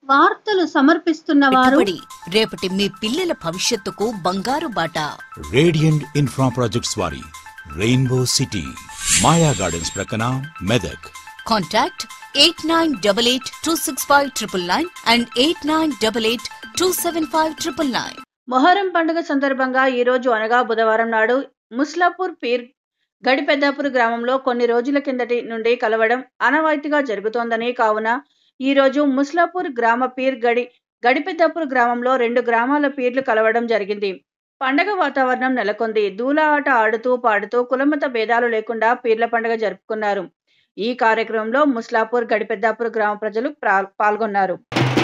వార్తలు సమర్పిస్తున్న వారు పెట్టుబడి రేపటి మీ పిల్లల భవిష్యత్తుకు బంగారు బాట రేడియంట్ ఇన్ఫ్రా ప్రాజెక్ట్స్ వారి రెయిన్బో సిటీ మాయా గార్డెన్స్ ప్రక్కన Medak contact eight nine double eight two six five triple nine and eight nine double eight two seven five triple nine Muharram పండుగ సందర్భంగా ఈ రోజు అనగా బుధవారం నాడు ముస్లాపూర్ పీర్ గడిపెద్దాపూర్ గ్రామంలో కొన్ని రోజుల కిందటి నుండి కలవడం ఆనవాయితీగా జరుగుతోందని కావున ఈ రోజు ముస్లాపూర్ గ్రామ పీర్ గడి గడిపెద్దాపూర్ గ్రామంలో రెండు గ్రామాల పీర్లు కలవడం జరిగింది పండగ వాతావరణం నెలకొంది దూల ఆట ఆడుతూ పాడుతూ కులమత భేదాలు లేకుండా పీర్ల పండుగ జరుపుకున్నారు ఈ కార్యక్రమంలో ముస్లాపూర్ గడిపెద్దాపూర్ గ్రామ ప్రజలు ప్రా- పాల్గొన్నారు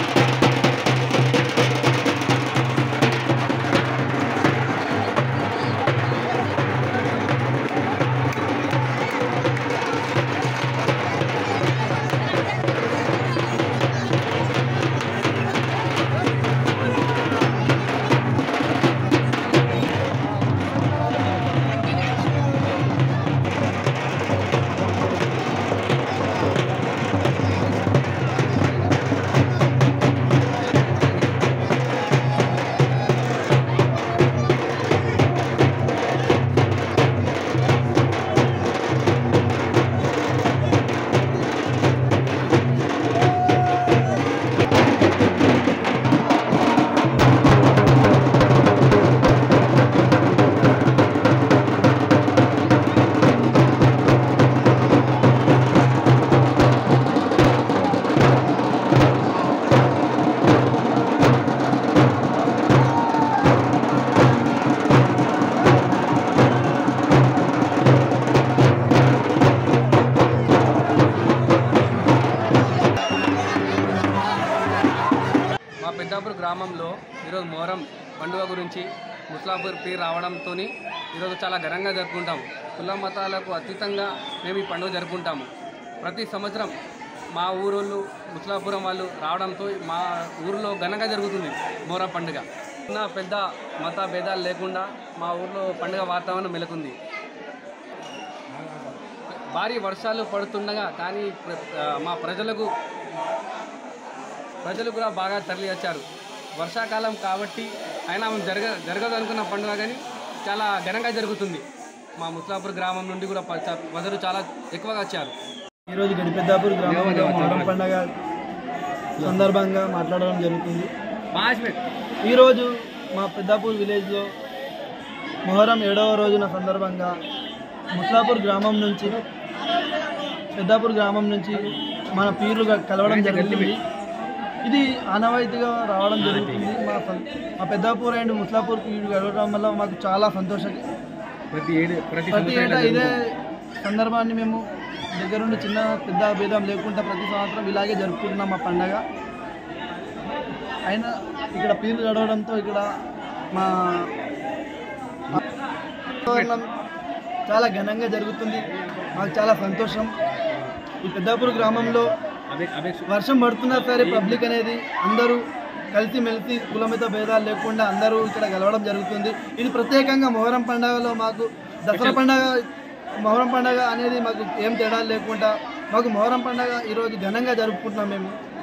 మా పెద్దాపూర్ గ్రామంలో ఈరోజు మొహరం పండుగ గురించి ముస్లాపూర్ పీర్ రావడంతో ఈరోజు చాలా ఘనంగా జరుపుకుంటాము కుల మతాలకు అతీతంగా మేము ఈ పండుగ జరుపుకుంటాము ప్రతి సంవత్సరం మా ఊరోళ్ళు ముస్లాపురం వాళ్ళు రావడంతో మా ఊరిలో ఘనంగా జరుగుతుంది మొహరం పండుగ చిన్న పెద్ద మత భేదాలు లేకుండా మా ఊర్లో పండుగ వాతావరణం మెలుకుంది భారీ వర్షాలు పడుతుండగా కానీ ప్ర- ఆ, మా ప్రజలకు ప్రజలు కూడా బాగా తరలి వచ్చారు వర్షాకాలం కాబట్టి అయినా జరగ జరగదు అనుకున్న పండుగ కానీ చాలా ఘనంగా జరుగుతుంది మా ముస్లాపూర్ గ్రామం నుండి కూడా ప- చ- ప్రజలు చాలా ఎక్కువగా వచ్చారు ఈరోజు గడిపెద్దాపూర్ గ్రామంలో మొహరం పండగ సందర్భంగా మాట్లాడడం జరుగుతుంది ఈరోజు మా పెద్దాపూర్ విలేజ్లో మొహరం ఏడవ రోజున సందర్భంగా ముస్లాపూర్ గ్రామం నుంచి పెద్దాపూర్ గ్రామం నుంచి మన పీర్లు కలవడం జరుగుతుంది ఇది ఆనవాయితీగా రావడం జరుగుతుంది మా సం- మా పెద్దాపూర్ అండ్ ముస్లాపూర్ పీర్లు కలవడం వల్ల మాకు చాలా సంతోషం ప్రతి ఏడు ప్రతి ప్రతి ఏటా ఇదే సందర్భాన్ని మేము దగ్గరుండి చిన్న పెద్ద భేదం లేకుండా ప్రతి సంవత్సరం ఇలాగే జరుపుకుంటున్నాం మా పండగ అయినా ఇక్కడ పీర్లు గడవడంతో ఇక్కడ మా వాతావరణం చాలా ఘనంగా జరుగుతుంది మాకు చాలా సంతోషం ఈ పెద్దాపూర్ గ్రామంలో వర్షం పడుతున్నా సరే పబ్లిక్ అనేది అందరూ కలిసి మెలిసి కులమిత భేదాలు లేకుండా అందరూ ఇక్కడ కలవడం జరుగుతుంది ఇది ప్రత్యేకంగా మొహరం పండగలో మాకు దసరా పండగ మొహరం పండగ అనేది మాకు ఏం తేడా లేకుండా మాకు మొహరం పండగ ఈరోజు ఘనంగా జరుపుకుంటున్నాం మేము